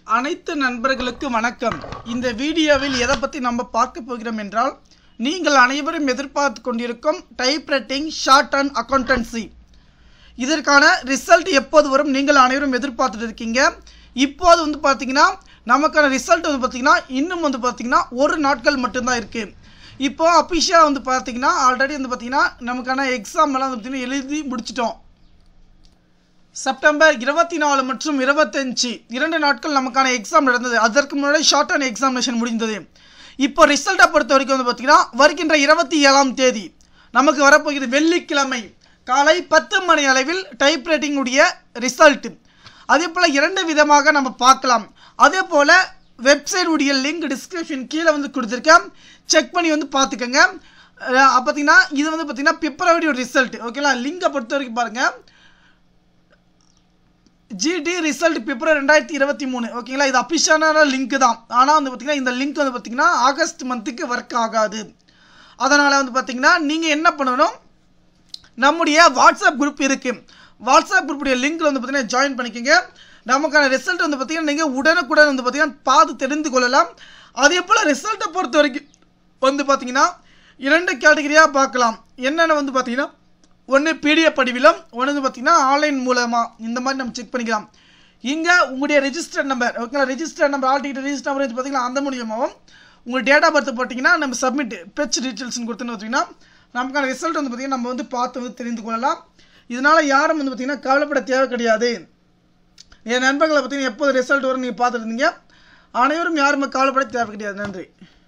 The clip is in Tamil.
அனைத்து நண்பர்களுக்கு வணக்கம் இந்த வீடியோவில் எதை பற்றி நம்ம பார்க்க போகிறோம் என்றால் நீங்கள் அனைவரும் எதிர்பார்த்து கொண்டிருக்கும் டைப்ரைட்டிங் ஷார்ட் அண்ட் அக்கௌண்டன்சி இதற்கான ரிசல்ட் எப்போது வரும் நீங்கள் அனைவரும் எதிர்பார்த்துட்டு இருக்கீங்க இப்போது வந்து பார்த்தீங்கன்னா நமக்கான ரிசல்ட் வந்து பார்த்தீங்கன்னா இன்னும் வந்து பார்த்தீங்கன்னா ஒரு நாட்கள் மட்டும்தான் இருக்குது இப்போ அஃபிஷியலாக வந்து பார்த்தீங்கன்னா ஆல்ரெடி வந்து பார்த்தீங்கன்னா நமக்கான எக்ஸாம் எல்லாம் வந்து பார்த்தீங்கன்னா எழுதி முடிச்சிட்டோம் செப்டம்பர் இருபத்தி நாலு மற்றும் இருபத்தஞ்சு இரண்டு நாட்கள் நமக்கான எக்ஸாம் நடந்தது அதற்கு முன்னாடி ஷார்ட் அண்ட் எக்ஸாமினேஷன் முடிந்தது இப்போ ரிசல்ட்டை பொறுத்த வரைக்கும் வந்து பார்த்தீங்கன்னா வருகின்ற இருபத்தி ஏழாம் தேதி நமக்கு வரப்போகிறது வெள்ளிக்கிழமை காலை பத்து மணி அளவில் டைப்ரைட்டிங் உடைய ரிசல்ட் அதே போல் இரண்டு விதமாக நம்ம பார்க்கலாம் அதே போல் வெப்சைட் உடைய லிங்க் டிஸ்கிரிப்ஷன் கீழே வந்து கொடுத்துருக்கேன் செக் பண்ணி வந்து பார்த்துக்கோங்க அஹ் பார்த்தீங்கன்னா இது வந்து பார்த்தீங்கன்னா பிப்ரவரி ரிசல்ட் ஓகேங்களா லிங்கை பொறுத்த வரைக்கும் பாருங்கள் ஜிடி ரிசல்ட் பிப்ரவரி ரெண்டாயிரத்தி இருபத்தி மூணு ஓகேங்களா இது அஃபிஷியலான லிங்க் தான் ஆனால் வந்து பார்த்தீங்கன்னா இந்த லிங்க் வந்து பார்த்தீங்கன்னா ஆகஸ்ட் மந்த்துக்கு ஒர்க் ஆகாது அதனால் வந்து பார்த்தீங்கன்னா நீங்கள் என்ன பண்ணணும் நம்முடைய வாட்ஸ்அப் குரூப் இருக்குது வாட்ஸ்அப் குரூப்புடைய லிங்க்கில் வந்து பார்த்தீங்கன்னா ஜாயின் பண்ணிக்கோங்க நமக்கான ரிசல்ட் வந்து பார்த்தீங்கன்னா நீங்கள் உடனுக்குடன் வந்து பார்த்தீங்கன்னா பார்த்து தெரிந்து கொள்ளலாம் அதே போல் ரிசல்ட்டை பொறுத்த வரைக்கும் வந்து பார்த்தீங்கன்னா இரண்டு கேட்டகரியாக பார்க்கலாம் என்னென்ன வந்து பார்த்தீங்கன்னா ஒன்று பிடிஎஃப் படிவிலும் ஒன்று வந்து பார்த்தீங்கன்னா ஆன்லைன் மூலமாக இந்த மாதிரி நம்ம செக் பண்ணிக்கலாம் இங்கே உங்களுடைய ரெஜிஸ்டர் நம்பர் ஓகேங்களா register number hall ticket register number வந்து பார்த்தீங்கன்னா அந்த மூலியமாகவும் உங்கள் டேட் ஆஃப் பர்த் போட்டிங்கன்னா நம்ம சப்மிட் பெச் டீட்டெயில்ஸ்னு கொடுத்துன்னு பார்த்தீங்கன்னா நமக்கான ரிசல்ட் வந்து பார்த்தீங்கன்னா நம்ம வந்து பார்த்து வந்து தெரிந்து கொள்ளலாம் இதனால் யாரும் வந்து பார்த்தீங்கன்னா கவலைப்பட தேவை கிடையாது என் நண்பர்களை பார்த்தீங்கன்னா எப்போது ரிசல்ட் வரும் நீங்கள் பார்த்துட்டு இருந்தீங்க அனைவரும் யாருமே கவலைப்பட தேவை கிடையாது நன்றி